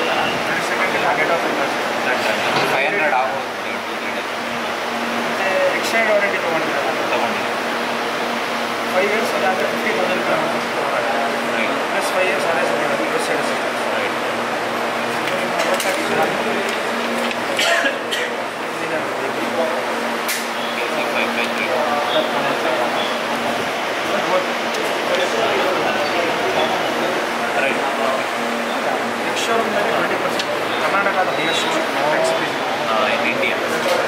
Second get off five hundred ಆಗ್ಬೋದು ಮತ್ತೆ extend warranty ತೊಗೊಂಡಿದ್ದಾರೆ ತಗೊಂಡಿದ್ದೀನಿ ಫೈವ್ ಇಯರ್ಸ್ ಅದಾದರೆ fifty thousand plus five years ಅದೇ use sides five five three right next ಶೋರೂಮ್ನಲ್ಲಿ ಟ್ವೆಂಟಿ ಪರ್ಸೆಂಟ್ ಕರ್ನಾಟಕದ highest experience in India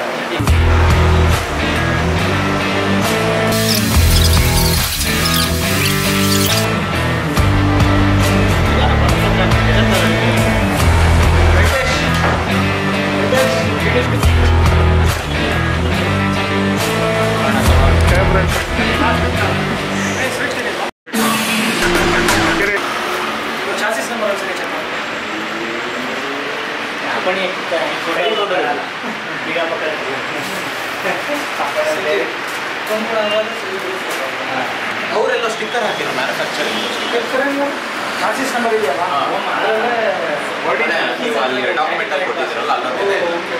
chances number ಒಂದ್ಸರಿ check ಮಾಡಿ ಅವರೆಲ್ಲ ಸ್ಟಿಕ್ಕರ್ ಹಾಕಿದ್ರು ಮ್ಯಾನುಫ್ಯಾಕ್ಚರಿಂಗ್ ಚಾನ್ಸಸ್ ನಂಬರ್ ಇದೆಯಲ್ಲ ಹಾ. ಅದರಲ್ಲೇ ನೀವು ಅಲ್ಲಿ ಡಾಕ್ಯುಮೆಂಟ್ ಅಲ್ಲಿ ಕೊಟ್ಟಿದ್ರಲ್ಲ ಅಲ್ಲೊಂದಿದೆ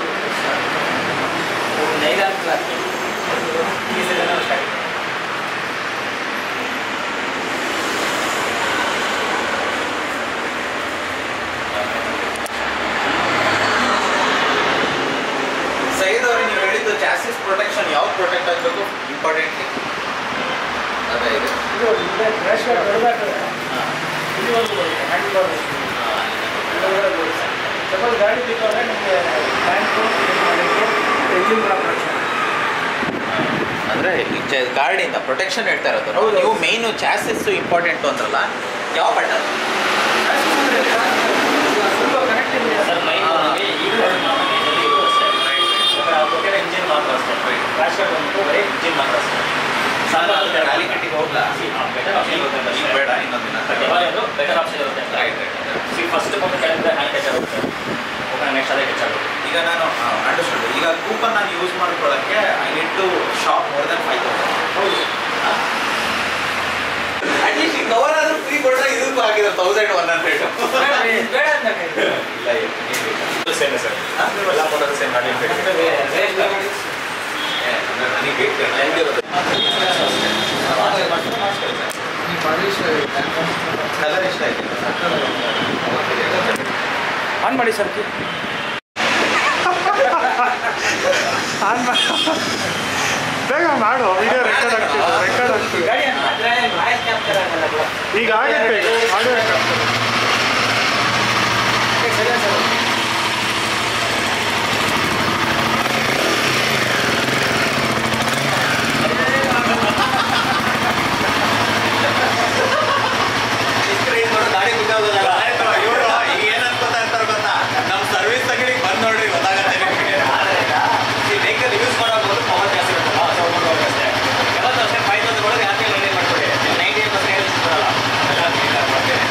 ಸೈದ್ ಅವ್ರಿಗೆ ನೀವು ಹೇಳಿದ್ದು ಚಾಸಿಸ್ ಪ್ರೊಟೆಕ್ಷನ್ ಯಾವ್ದು ಪ್ರೊಟೆಕ್ಟ್ ಆಗಬೇಕು ಇಂಪಾರ್ಟೆಂಟ್ಲಿ ಅದೇ ಇದೆ ಇದು ಕ್ರ್ಯಾಶ್ ಗಾರ್ಡ್ ಹೊರದಾಗ್ತದೆ ಇದು ಒಂದು ಹ್ಯಾಂಡಲ್ ಬಾರ್ ಸಪೋಸ್ ಗಾಡಿ ಬಿತ್ತಂದ್ರೆ ನಿಮಗೆ ಬ್ಯಾಂಕು ಇಂಜಿನ್ ಕೂಡ ಪ್ರೊಟೆಕ್ಷನ್ ಅಂದ್ರೆ ಗಾರ್ಡಿಂದ ಪ್ರೊಟೆಕ್ಷನ್ ಹೇಳ್ತಾ ಇರೋದು ಹೌದು. ನೀವು ಮೇಯ್ನು ಚಾಸಿಸ್ ಇಂಪಾರ್ಟೆಂಟ್ ಅಂದ್ರಲ್ಲ ಯಾವ ಬಟನ್ ತುಂಬ ಕನೆಕ್ಟ್ ಇದೆ ಸರ್ ಮೈ ಈಗ ಕೊಟ್ಟಿರೋ ಇಂಜಿನ್ ಮಾತ್ರ ಅಷ್ಟೇ ಕ್ರಾಶ್ ಕಾರ್ಡ್ ಬಂದ್ಬಿಟ್ಟು ಬರೀ ಇಂಜಿನ್ ಮಾತ್ರ ಅಷ್ಟೇ ಸಾಕು ಖಾಲಿ ಕಟ್ಟಿಗೆ ಹೋಗ್ಲಾ ಬೆಟರ್ ಆಪ್ಷನ್ ಇರುತ್ತೆ ಈಗ ಅಷ್ಟೇ. ಬೇಡ ಇನ್ನೊಂದಿನ ಬಟ್ ಯಾವಾಗಲೂ ಬೆಟರ್ ಆಪ್ಷನ್ ಇರುತ್ತೆ ರೈಟ್ ಸಿ ಫಸ್ಟ್ ಬಂದು ಕೆಳಗಿಂದ ಹ್ಯಾಂಡ್ ಟಚ್ ಆಗುತ್ತೆ ಓಕೆ ನೆಕ್ಸ್ಟ್ ಅದೇ ಟಚ್ ಆಗುತ್ತೆ ಈಗ ನಾನು ಅಂಡರ್ಸ್ಟುಡ್ ಈಗ ಕೂಪನ್ ನಾನು ಯೂಸ್ ಮಾಡ್ಕೊಳ್ಳೋಕ್ಕೆ I need to shop more than five thousand ಹೌದು ಅಟ್ಲೀಸ್ಟ್ ಈ ಕವರ್ ಆದ್ರೂ ಫ್ರೀ ಕೊಟ್ಟರೆ ಇದಕ್ಕೂ ಹಾಕಿದ್ರೆ ತೌಸಂಡ್ ಒನ್ ಹಂಡ್ರೆಡ್ ಬೇಡ ಅಂದಾಗ ಇಲ್ಲ ಇಲ್ಲ ಸೇಮ್ ಸರ್ ಎಲ್ಲ ಮಾಡೋದು ಸೇಮ್ ಗಾಡಿ ನನಗೆ ಬೇಕು ಹೆಂಗಿರುತ್ತೆ ಕಲರ್ ಇಷ್ಟ ಆಯ್ತು ಆನ್ ಮಾಡಿ ಸರ್ ಆನ್ ಮಾಡಿ ಬೇಗ ಮಾಡು ವಿಡಿಯೋ ರೆಕಾರ್ಡ್ ಆಗ್ತಿದೆ ರೆಕಾರ್ಡ್ ಆಗ್ತಿದೆ ಈಗ ಆಗುತ್ತೆ ಈಗ ಮಾಡಬೇಕಾಗ್ತದೆ ಗಾಡಿ ಬಿದ್ದೋಗೋದಲ್ಲ ಇವರು ಈಗ ಏನು ಅನ್ಕೋತಾ ಇರ್ತಾರೆ ಗೊತ್ತಾ ನಮ್ಮ ಸರ್ವಿಸ್ ಅಂಗಡಿಗೆ ಬಂದು ನೋಡ್ರಿ ಗೊತ್ತಾಗತ್ತೆ ನಿಮಗೆ ಈ ವೆಹಿಕಲ್ ಯೂಸ್ ಮಾಡೋದು ಪವರ್ ಜಾಸ್ತಿ ಇರುತ್ತಲ್ಲ ಸೊ ಪವರ್ ಅಷ್ಟೇ ಯಾವತ್ತೂ ಅಷ್ಟೇ ಫೈವ್ ತೌಸಂಡ್ ಒಳಗೆ ಯಾಕೆ ರೆಡಿ ಮಾಡ್ಕೊಳ್ಳಿ ನೈಂಟಿ ಏಟ್ ಪರ್ಸೆಂಟ್ ಹೇಳಿ ಬರಲ್ಲ ಎಲ್ಲ ಕ್ಲೀನ್ ಮಾಡ್ತೇನೆ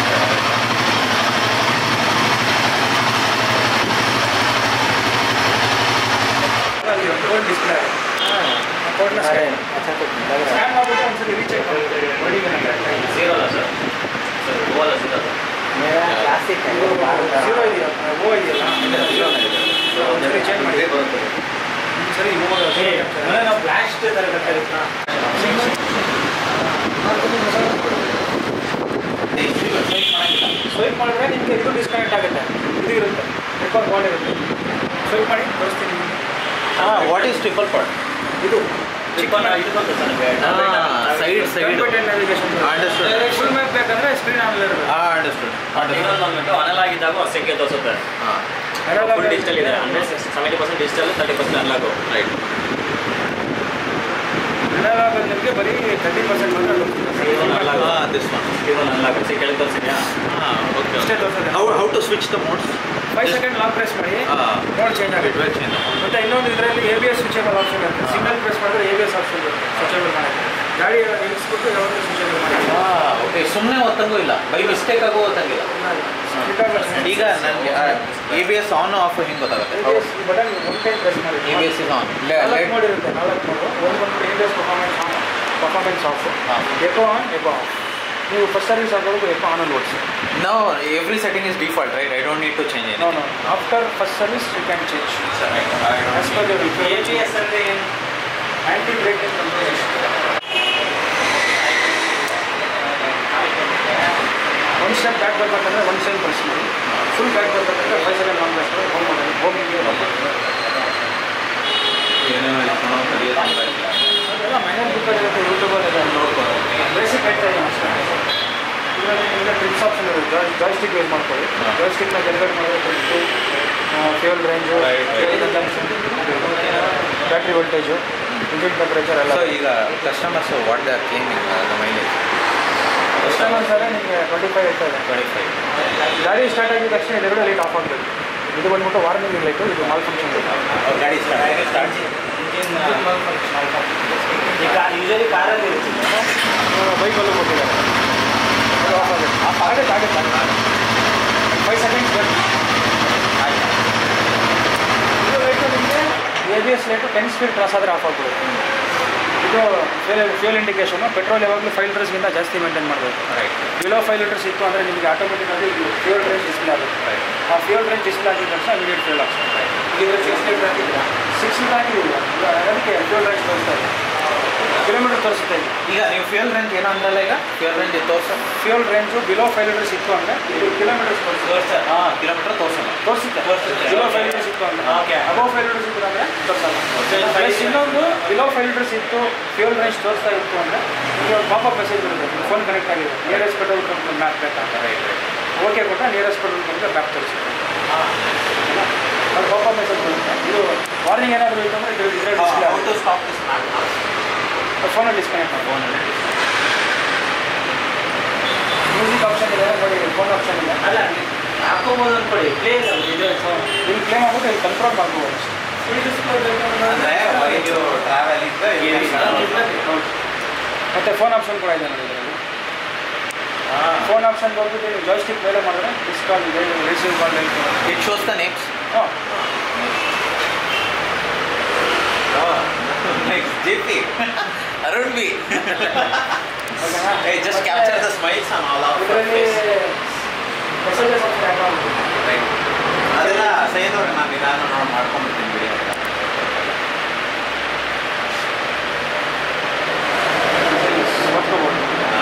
ಕೋಡ್ ಡಿಸ್ಪ್ಲೇ ಕೋಡ್ನ ಸ್ಕ್ಯಾನ್ ಸ್ಕ್ಯಾನ್ ಮಾಡ್ಬಿಟ್ಟು ಒಂದ್ಸರಿ ರೀಚೆಕ್ ಮಾಡಿ ಝೀರೋ ಅಲ್ಲ ಸರ್ ಸರ್ ಓ ಅಲ್ಲ ಸೀರೋ ಜೀರೋ ಇದೆಯಲ್ಲ ಓ ಇದೆಯಲ್ಲ ಒಂದ್ಸರಿ ಚೇಂಜ್ ಮಾಡಿ ಬರುತ್ತೆ ಒಂದ್ಸರಿ ಹೋಗೋದು ನಾವು ಬ್ಲಾಸ್ಟ್ ಥರ ಬೇಕಾಗಿತ್ತಾ ಸ್ವೈಪ್ ಮಾಡಿದ್ರೆ ನಿಮಗೆ ಇದು ಡಿಸ್ಕನೆಕ್ಟ್ ಆಗುತ್ತೆ ಇದು ಇರುತ್ತೆ ರೆಕಾರ್ಡ್ ಬಾಲ್ ಇರುತ್ತೆ ಸ್ವೈಪ್ ಮಾಡಿ ತೋರಿಸ್ತೀನಿ ನಿಮಗೆ ಹಾಂ ವಾಟ್ ಈಸ್ ಟ್ರಿಪಲ್ ಪಾಟ್ ಇದು ಚಿಕ್ಕನ ಇದು ಬಂತು ಸರ್ ನಿಮಗೆ side side navigation Understood. Full map ಬೇಕಂದ್ರೆ ಸ್ಕ್ರೀನ್ ಆನ್ ಇರುತ್ತೆ ಹಾಂ ಅಂಡರ್ಸ್ಟುಡ್ ಇನ್ನೊಂದು ಬಂದ್ಬಿಟ್ಟು ಅನಲ್ ಆಗಿದ್ದಾಗ ಸಂಖ್ಯೆ ತೋರಿಸುತ್ತೆ ಹಾಂ ಫುಲ್ ಡಿಜಿಟಲ್ ಇದೆ ಅಂದರೆ seventy percent digital thirty percent analog right analog ನಿಮಗೆ ಬರೀ ತರ್ಟಿ ಪರ್ಸೆಂಟ್ ಮಾತ್ರ ಇವನ್ ಅನ್ಲಾಗು ಹಾಂ this one even analog see ಕೆಳಗೆ ತೋರಿಸಿದ್ಯಾ ಹಾಂ ಓಕೆ ಇಷ್ಟೇ ತೋರಿಸೋದು how how to switch the modes five second lock press ಮಾಡಿ ಮೋಡ್ ಚೇಂಜ್ ಆಗುತ್ತೆ ಬಿಟ್ವೇ ಚೇಂಜ್ ಮತ್ತೆ ಇನ್ನೊಂದು ಇದರಲ್ಲಿ A B S switchable option ಇರುತ್ತೆ ಸಿಗ್ನಲ್ ಪ್ರೆಸ್ ಮಾಡಿದ್ರೆ ಎ ಬಿ ಎಸ್ ಆಪ್ಷನ್ ಇರುತ್ತೆ ಸ್ವಿಚೇಬಲ್ ಮಾಡೋಕ್ಕೆ ಗಾಡಿ ನಿಲ್ಲಿಸ್ಬಿಟ್ಟು ಯಾವಾಗಲೂ ಸ್ವಿಚೇಬಲ್ ಮಾಡಿ ಓಕೆ ಸುಮ್ಮನೆ ಒತ್ತಂಗೂ ಇಲ್ಲ ಬೈ ಮಿಸ್ಟೇಕ್ ಆಗೋ ಒತ್ತಂಗಿಲ್ಲ ಈಗ ನನಗೆ A B S on off ಹಿಂಗೆ ಗೊತ್ತಾಗುತ್ತೆ ಈ ಬಟನ್ ಒನ್ ಟೈಮ್ ಪ್ರೆಸ್ ಮಾಡಿ A B S is on ನಾಲ್ಕು ಮೋಡ್ ಇರುತ್ತೆ ನಾಲ್ಕು ಮೋಡು ಒಂದು ಬಂದ್ಬಿಟ್ಟು A B S performance on performance off ಹಾಂ ಎಕೋ ಆನ್ ಎಕೋ ಆಫ್ ನೀವು ಫಸ್ಟ್ ಸರ್ವಿಸ್ ಆಗೋದು ಎಪ್ಪ ಆನಲ್ಲಿ ಓಡಿಸಿ Now every setting is default, right? I don't need to change no anything. No after first service you can change Sir, I, I don't as per need your A B S ಅಂದರೆ ಏನು anti braking control ಒಂದು step back ಬರ್ಬೇಕಂದ್ರೆ ಒಂದು side press ಮಾಡಿ full back ಬರ್ಬೇಕಂದ್ರೆ five second long back home ಮಾಡಿ ಹೋಮಿಗೆ ಏನೇನೋ ಇಟ್ಕೊಂಡು ಕಲಿಯೋದು ತುಂಬ ಇಲ್ಲ. ಅದೆಲ್ಲ ಮೈನರ್ ಬುಕ್ಕಲ್ಲಿ ಇರುತ್ತೆ ಯೂಟ್ಯೂಬಲ್ಲಿ ಇದೆ ನೋಡ್ಬೋದು. ಬೇಸಿಕ್ ಹೇಳ್ತಾ ಇದ್ದೀನಿ ಅಷ್ಟೇ ಇದರಲ್ಲಿ ನಿಮಗೆ ಟ್ರಿಪ್ಸ್ ಆಪ್ಷನ್ ಇರುತ್ತೆ ಜಾಯ್ಸ್ಟಿಕ್ ಯೂಸ್ ಮಾಡ್ಕೊಳ್ಳಿ ಹಾ. ಜಾಯ್ಸ್ಟಿಕ್ನ ಡೆಲಿವರ್ ಮಾಡಿದ್ರೆ trips fuel range Right, right. Battery voltage engine temperature ಎಲ್ಲ So ಈಗ customers what they are claiming the mileage customers ಆದರೆ ನಿಮಗೆ ಟ್ವೆಂಟಿ ಫೈವ್ ಇರ್ತದೆ ಟ್ವೆಂಟಿ ಫೈವ್ ಗಾಡಿ ಸ್ಟಾರ್ಟ್ ಆಗಿದ ತಕ್ಷಣ ಎದುರುಗಡೆ ಲೈಟ್ ಆಫ್ ಆಗಬೇಕು ಇದು ಬಂದ್ಬಿಟ್ಟು ವಾರ್ನಿಂಗ್ ಲೈಟು ಇದು ಮಾಲ್ ಫಂಕ್ಷನ್ ಅವ್ರ ಗಾಡಿ ಸ್ಟಾರ್ಟ್ ಸ್ಟಾರ್ಟ್ ಇಂಜಿನ್ ಈಗ ಯೂಶಲಿ ಕಾರಲ್ಲಿ ಇರುತ್ತೆ ಬೈಕಲ್ಲೂ ಕೊಟ್ಟಿದ್ದಾರೆ ಅದು ಆಫ್ ಆಗುತ್ತೆ ಆಫ್ ಆಗುತ್ತೆ ಆಗುತ್ತೆ ಫೈವ್ ಸೆಕೆಂಡ್ಸ್ ಬೇಕು ಇದು ಲೈಟು ನಿಮಗೆ A B S light ten speed cross ಆದರೆ ಆಫ್ ಆಗ್ಬಿಡುತ್ತೆ ಇದು ಫ್ಯೂಲ್ ಫ್ಯೂಲ್ ಇಂಡಿಕೇಶನು ಪೆಟ್ರೋಲ್ ಯಾವಾಗಲೂ ಫೈವ್ ಲೀಟರ್ಸ್ಗಿಂತ ಜಾಸ್ತಿ ಮೇಂಟೈನ್ ಮಾಡಬೇಕು ರೈಟ್ ಬಿಲೋ ಫೈವ್ ಲೀಟರ್ಸ್ ಇತ್ತು ಅಂದರೆ ನಿಮಗೆ ಆಟೋಮೆಟಿಕ್ ಆಗಿ ಫ್ಯೂಲ್ ರೇಂಜ್ ಡಿಸ್ಪ್ಲೇ ಆಗುತ್ತೆ ರೈಟ್ ಆ ಫ್ಯೂಲ್ ರೇಂಜ್ ಡಿಸ್ಪ್ಲೇ ಆಗಿದ ತಕ್ಷಣ ಇಮಿಡಿಯೇಟ್ ಫ್ಯೂಲ್ ಆಗ್ತದೆ ಈಗ ಸಿಕ್ಸ್ ಲೀಟರ್ ಹಾಕಿದ್ರಾ ಸಿಕ್ಸ್ ಆಗಿಲ್ಲ ಅದಕ್ಕೆ ಫ್ಯೂಲ್ ರೇಂಜ್ ತೋರಿಸ್ತಾ ಇದೆ ಕಿಲೋಮೀಟರ್ ತೋರಿಸುತ್ತೆ ಇದು ಈಗ ನೀವು ಫ್ಯೂಲ್ ರೇಂಜ್ ಏನೋ ಅಂದ್ರಲ್ಲ ಈಗ ಫ್ಯೂಲ್ ರೇಂಜ್ ತೋರ್ಸ fuel range below five litres ಇತ್ತು ಅಂದರೆ ಇದು ಕಿಲೋಮೀಟರ್ಸ್ ತೋರಿಸುತ್ತೆ ತೋರ್ಸ ಹಾಂ ಕಿಲೋಮೀಟರ್ ತೋರ್ಸಲ್ಲ ತೋರಿಸುತ್ತೆ ತೋರಿಸುತ್ತೆ. ಬಿಲೋ ಫೈವ್ ಲೀಟರ್ಸ್ ಇತ್ತು ಅಂದರೆ Okay. ಅಬೌವ್ ಫೈವ್ ಲೀಟರ್ಸ್ ಇತ್ತು ಅಂದರೆ ತೋರಿಸಲ್ಲ Okay. ಪ್ಲಸ್ ಇನ್ನೊಂದು ಬಿಲೋ ಫೈವ್ ಲೀಟರ್ಸ್ ಇತ್ತು ಫ್ಯೂಲ್ ರೇಂಜ್ ತೋರಿಸ್ತಾ ಇತ್ತು ಅಂದರೆ ನಿಮಗೆ ಪಾಪಪ್ ಮೆಸೇಜ್ ಬರುತ್ತೆ ಫೋನ್ ಕನೆಕ್ಟ್ ಆಗಿದೆ ನಿಯರೆಸ್ಟ್ ಪೆಟ್ರೋಲ್ ಕಂಪ್ನಿ ಮ್ಯಾಪ್ ಬೇಕಂತ ರೈಟ್ ರೈಟ್ ಓಕೆ ಕೊಟ್ಟರೆ ನಿಯರೆಸ್ಟ್ ಪೆಟ್ರೋಲ್ ಕಂಪ್ನಿ ಬ್ಯಾಕ್ ತೋರಿಸುತ್ತೆ ಅದು ಪಾಪಪ್ ಮೆಸೇಜ್ ಬರುತ್ತೆ ಇದು ವಾರ್ನಿಂಗ್ ಏನಾದರೂ ಇತ್ತು ಅಂದರೆ ಇದು ಇದ್ರೆ display how to stop this ಫೋನಲ್ಲಿ ಡಿಸ್ಕನೆಕ್ಟ್ ಮಾಡಿ ಮ್ಯೂಸಿಕ್ ಆಪ್ಷನ್ ಇದೆ ನೋಡಿ ಫೋನ್ ಆಪ್ಷನ್ ಇದೆ ಅಲ್ಲ ಹಾಕೋಬೋದು ಅನ್ಕೊಳ್ಳಿ ಪ್ಲೇ ಇಲ್ಲ ಇದು ಸೌಂಡ್ ಇಲ್ಲಿ ಕ್ಲೇಮ್ ಆಗುತ್ತೆ ಇಲ್ಲಿ ಕಂಟ್ರೋಲ್ ಮಾಡ್ಬೋದು ಅಂದರೆ ಹೊರಗೆ ಟ್ರಾವೆಲ್ ಇದ್ದ ಮತ್ತೆ ಫೋನ್ ಆಪ್ಷನ್ ಕೂಡ ಇದೆ ನೋಡಿ ಇದರಲ್ಲಿ ಫೋನ್ ಆಪ್ಷನ್ ಬಂದ್ಬಿಟ್ಟು ನೀವು ಜಾಯ್ಸ್ಟಿಕ್ ಮೇಲೆ ಮಾಡಿದ್ರೆ ಡಿಸ್ಕಾಲ್ ಇದೆ receive call it shows the names ಹಾಂ next G P Arun B ಓಕೆನಾ Hey, just capture the smiles and all of your ಇದರಲ್ಲಿ face. ಮೆಸೇಜಸ್ ಆಫ್ ಆಗುತ್ತೆ Right. ಅದೆಲ್ಲ ಸೈದವ್ರೆ ನಾನು ನಿಧಾನ ನೋಡಿ ಮಾಡ್ಕೊಂಡ್ಬಿಡ್ತೀನಿ ಬಿಡಿ ಅಂತ ಓದ್ಕೋಬೋದು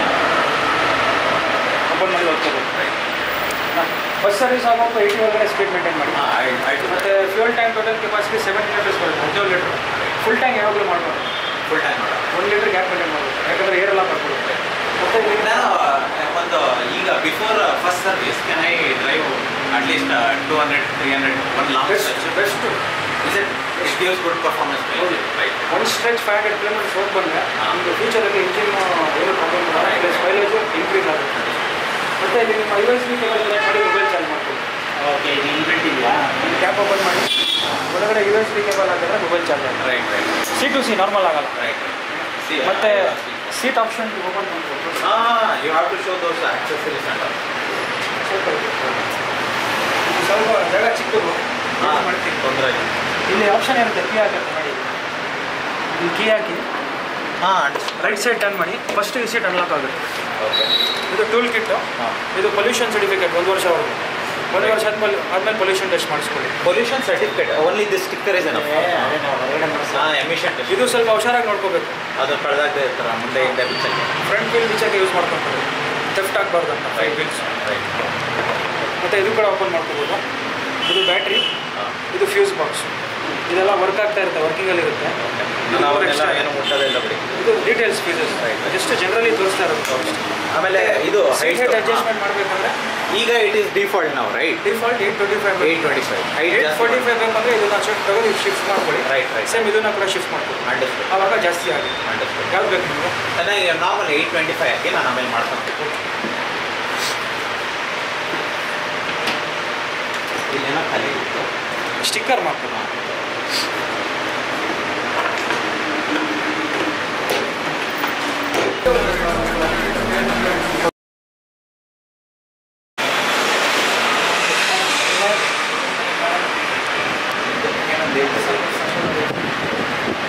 ಓಪನ್ ಮಾಡಿ ಓದ್ಕೋಬೋದು ಬಸ್ ಸರ್ವಿಸ್ ಆಗೋದು ಏಯ್ಟಿ ಒಳಗಡೆ ಸ್ಪೀಡ್ ಮೇಂಟೈನ್ ಮಾಡಿ ಹಾಂ ಐ ಐ ಡು ಮತ್ತು fuel tank total capacity seven litres ಬರುತ್ತೆ ಹದಿನೇಳು ಲೀಟರ್ ಫುಲ್ ಟ್ಯಾಂಕ್ ಯಾವಾಗಲೂ ಮಾಡ್ಬೋದು ಫುಲ್ ಟೈಮ್ ನೋಡ ಒಂದು ಲೀಟರ್ ಗ್ಯಾಪ್ ಮೇಂಟೈನ್ ಮಾಡ್ಬೋದು ಯಾಕಂದರೆ ಏರೆಲ್ಲ ಬರ್ಕೊಡುತ್ತೆ ಮತ್ತು ನಾನು ಒಂದು ಈಗ before first service can I drive at least two hundred three hundred one long best best is it it gives good performance ಹೌದು. ರೈಟ್ ಒಂದು ಸ್ಟ್ರೆಚ್ ಫೈವ್ ಹಂಡ್ರೆಡ್ ಕಿಲೋಮೀಟರ್ಸ್ ಹೋಗಿ ಬಂದರೆ ಹಾ. ನಿಮಗೆ ಫ್ಯೂಚರಲ್ಲಿ ಇಂಜಿನ್ ಏನು ಪ್ರಾಬ್ಲಮ್ ಬರಲ್ಲ ಪ್ಲಸ್ ಮೈಲೇಜು ಇನ್ಕ್ರೀಸ್ ಆಗುತ್ತೆ ಮತ್ತು ಇಲ್ಲಿ ನಿಮ್ಮ I S B cable connect ಮಾಡಿ ಮೊಬೈಲ್ ಚಾರ್ಜ್ ಮಾಡ್ಬೋದು ಓಕೆ ಇದು ಇನ್ಬಿಲ್ಟ್ ಇದೆಯಾ ಇಲ್ಲಿ ಕ್ಯಾಪ್ ಓಪನ್ ಮಾಡಿ ಒಳಗಡೆ ಯು ಎಸ್ ಬಿ ಕೇಬಲ್ ಹಾಕಿದ್ರೆ ಮೊಬೈಲ್ ಚಾರ್ಜ್ ಆಗುತ್ತೆ right right C to C normal ಆಗಲ್ಲ ರೈಟ್ ಮತ್ತು ಸೀಟ್ ಆಪ್ಷನ್ ಓಪನ್ ಮಾಡ್ಬೋದು ಹಾಂ you have to show those accessories and ಸ್ವಲ್ಪ ಇದು ಸ್ವಲ್ಪ ಜಾಗ ಚಿಕ್ಕದು ಹಾಂ ಮಾಡ್ತೀನಿ ತೊಂದರೆ ಇಲ್ಲ ಇಲ್ಲಿ ಆಪ್ಷನ್ ಇರುತ್ತೆ ಕೀ ಹಾಕಿರುತ್ತೆ ನೋಡಿ ಇಲ್ಲಿ ಕೀ ಹಾಕಿ ಹಾಂ ರೈಟ್ ಸೈಡ್ ಟರ್ನ್ ಮಾಡಿ ಫಸ್ಟ್ ಈ ಸೀಟ್ ಅನ್ಲಾಕ್ ಆಗುತ್ತೆ ಓಕೆ ಇದು ಟೂಲ್ ಕಿಟ್ಟು ಹಾಂ ಇದು ಪೊಲ್ಯೂಷನ್ ಸರ್ಟಿಫಿಕೇಟ್ ಒಂದು ವರ್ಷವರೆಗೂ ಒಂದು ವರ್ಷ ಆದ್ಮೇಲೆ ಆದ್ಮೇಲೆ ಪೊಲ್ಯೂಷನ್ ಟೆಸ್ಟ್ ಮಾಡಿಸ್ಕೊಳ್ಳಿ pollution certificate only this sticker is enough ಅದೇ ನಾವು ಹೊರಗಡೆ ಮಾಡಿಸಿ ಹಾಂ ಎಮಿಷನ್ ಟೆಸ್ಟ್ ಇದು ಸ್ವಲ್ಪ ಹುಷಾರಾಗಿ ನೋಡ್ಕೋಬೇಕು ಅದು ಕಳೆದಾಗದೆ ಇರ್ತಾರ ಮುಂದೆ ಹಿಂದೆ ಬಿಚ್ಚಕ್ಕೆ ಫ್ರಂಟ್ ವೀಲ್ ಬಿಚ್ಚಕ್ಕೆ ಯೂಸ್ ಮಾಡ್ಕೊತಾರೆ ಥೆಫ್ಟ್ ಆಗಬಾರ್ದು ಅಂತ ಫೈವ್ ವೀಲ್ಸ್ ರೈಟ್ ಮತ್ತು ಇದು ಕೂಡ ಓಪನ್ ಮಾಡ್ಕೋಬೋದು ಇದು ಬ್ಯಾಟ್ರಿ ಹಾಂ ಇದು ಫ್ಯೂಸ್ ಬಾಕ್ಸ್ ಇದೆಲ್ಲ ವರ್ಕ್ ಆಗ್ತಾ ಇರುತ್ತೆ ವರ್ಕಿಂಗಲ್ಲಿ ಇರುತ್ತೆ ನಾನು ಅವನ್ನೆಲ್ಲ ಏನು ಮುಟ್ಟೋದೇ ಇಲ್ಲ ಬಿಡಿ ಇದು details pieces Right, right. Just generally ತೋರಿಸ್ತಾ ಇರುತ್ತೆ ಆಮೇಲೆ ಇದು ಹೈಟ್ height- ಅಡ್ಜಸ್ಟ್ಮೆಂಟ್ ಮಾಡಬೇಕಂದ್ರೆ ಈಗ ಇಟ್ ಈಸ್ ಡಿಫಾಲ್ಟ್ ನಾವು right default eight twenty five eight twenty five eight height forty five ಬೇಕಂದ್ರೆ ಇದನ್ನ ಶಿಫ್ಟ್ ತಗೊಂಡು ಇದು ಶಿಫ್ಟ್ ಮಾಡ್ಕೊಳ್ಳಿ ರೈಟ್ ರೈಟ್ ಸೇಮ್ ಇದನ್ನ ಕೂಡ ಶಿಫ್ಟ್ ಮಾಡ್ಕೊಳ್ಳಿ ಅಂಡರ್ಸ್ಟುಡ್ ಆವಾಗ ಜಾಸ್ತಿ ಆಗುತ್ತೆ ಅಂಡರ್ಸ್ಟುಡ್ ಯಾವ್ದು ಬೇಕು ನಿಮಗೆ ನನಗೆ ನಾರ್ಮಲ್ ಏಯ್ಟ್ ಟ್ವೆಂಟಿ ಫೈವ್ ಹಾಕಿ ನಾನು ಆಮೇಲೆ ಮಾಡ್ಕೊತೀನಿ ಇಲ್ಲೇನೋ ಖಾಲಿ ಇತ್ತು ಸ್ಟಿಕ್ಕರ್ ಮಾಡ್ಕೊಳ್ಳಿ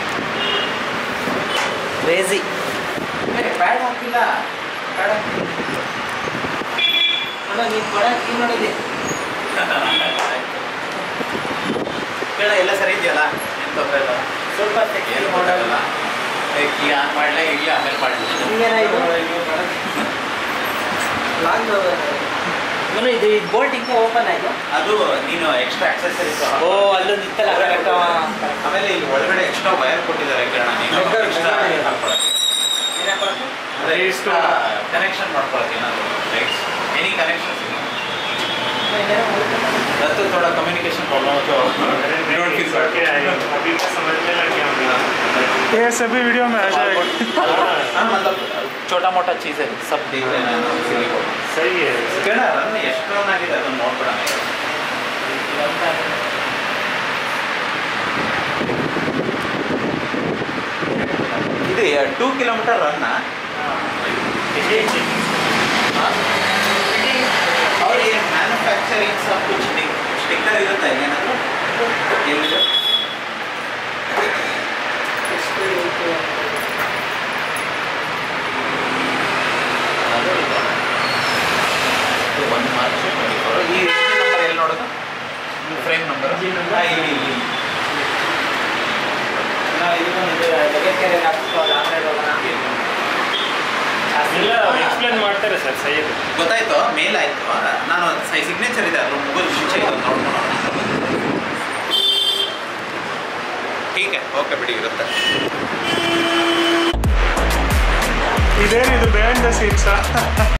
ಕ್ರೇಜಿ ಪ್ಯಾಡ್ ಹಾಕಿಲ್ಲ ಪ್ಯಾಡ್ ಹಾಕಿ ನೀನು ಕೊಡ ನೀನು ನೋಡೋದೆ ಕೇಳ ಎಲ್ಲ ಸರಿ ಇದೆಯಲ್ಲ ಏನು ತೊಂದರೆ ಇಲ್ಲ ಸ್ವಲ್ಪ ತೆಗಿ ಏನು ಮಾಡಲ್ಲ ಮಾಡಲ್ಲ ಕೀ ಆನ್ ಮಾಡಲೇ ಇಲ್ಲಿ ಆಮೇಲೆ ಮಾಡಲಿ ಹಿಂಗೇನ ಇದು ಮನು ಇದು ಇದು ಬೋಲ್ಟ್ ಹಿಂಗೆ ಓಪನ್ ಆಯ್ತು ಅದು ನೀನು ಎಕ್ಸ್ಟ್ರಾ ಆಕ್ಸೆಸರೀಸ್ ಓ ಅಲ್ಲೊಂದು ಇತ್ತಲ್ಲ ಕರೆಕ್ಟ್ ಆಮೇಲೆ ಇಲ್ಲಿ ಒಳಗಡೆ ಎಕ್ಸ್ಟ್ರಾ ವೈರ್ ಕೊಟ್ಟಿದ್ದಾರೆ ಕಿರಣ ನೀನು ಬೇಕಾದ್ರೆ ಎಕ್ಸ್ಟ್ರಾ ಬೇಕಾದ್ರೆ. ಅಂದರೆ ಎಕ್ಸ್ಟ್ರಾ ಕನೆಕ್ಷನ್ ಮಾಡ್ಕೊಳಕ್ಕೆ ಏನಾದರೂ ಲೈಟ್ಸ್ ಎನಿ ಕನೆಕ್ಷನ್ तो थोड़ा कम्युनिकेशन प्रॉब्लम हो तो डोंट फील अभी तो समझ में लग गया हमें ये सभी वीडियो में आ जाएगा हाँ मतलब छोटा मोटा चीज़ है सब देख रहे हैं ना इसीलिए बोल रहा हूँ। सही है ಕೇಳ ರನ್ ಎಷ್ಟು ರನ್ ಆಗಿದೆ ಅದನ್ನು ನೋಡ್ಬಿಡೋಣ ಇದು ಟೂ ಕಿಲೋಮೀಟರ್ ರನ್ನ ಅವ್ರು ಏನು ಮ್ಯಾನುಫ್ಯಾಕ್ಚರಿಂಗ್ ಸಬ್ ಕುಚ್ ಸ್ಟಿಕ್ಕರ್ ಇರುತ್ತೆ ಏನಾದರೂ ಎಲ್ಲಿದೆ ಅದು ಇದು. ಇದು ಒಂದು ಮಾರ್ಚ್ ಟ್ವೆಂಟಿ ಫೋರ್ ಈ ಇಂಜಿನ್ ನಂಬರ್ ಎಲ್ಲಿ ನೋಡೋದು ಫ್ರೇಮ್ ನಂಬರ್ Engine number? ಇಲ್ಲಿ ಇಲ್ಲಿ ಇಲ್ಲ ಎಕ್ಸ್ಪ್ಲೇನ್ ಮಾಡ್ತಾರೆ ಸರ್ ಸಹಿ ಗೊತ್ತಾಯ್ತು ಮೇಲ್ ಆಯ್ತು ನಾನು ಸೈ ಸಿಗ್ನೇಚರ್ ಇದೆ ಅದ್ರ ಮುಗಿದ ಮುಂಚೆ ಇದನ್ನು ನೋಡ್ಕೊಂಡು ಟೀಕೆ ಓಕೆ ಬಿಡಿ ಇರುತ್ತೆ ಇದೇನಿದು ಬ್ಯಾಂಡ್ ಸೀನ್ಸಾ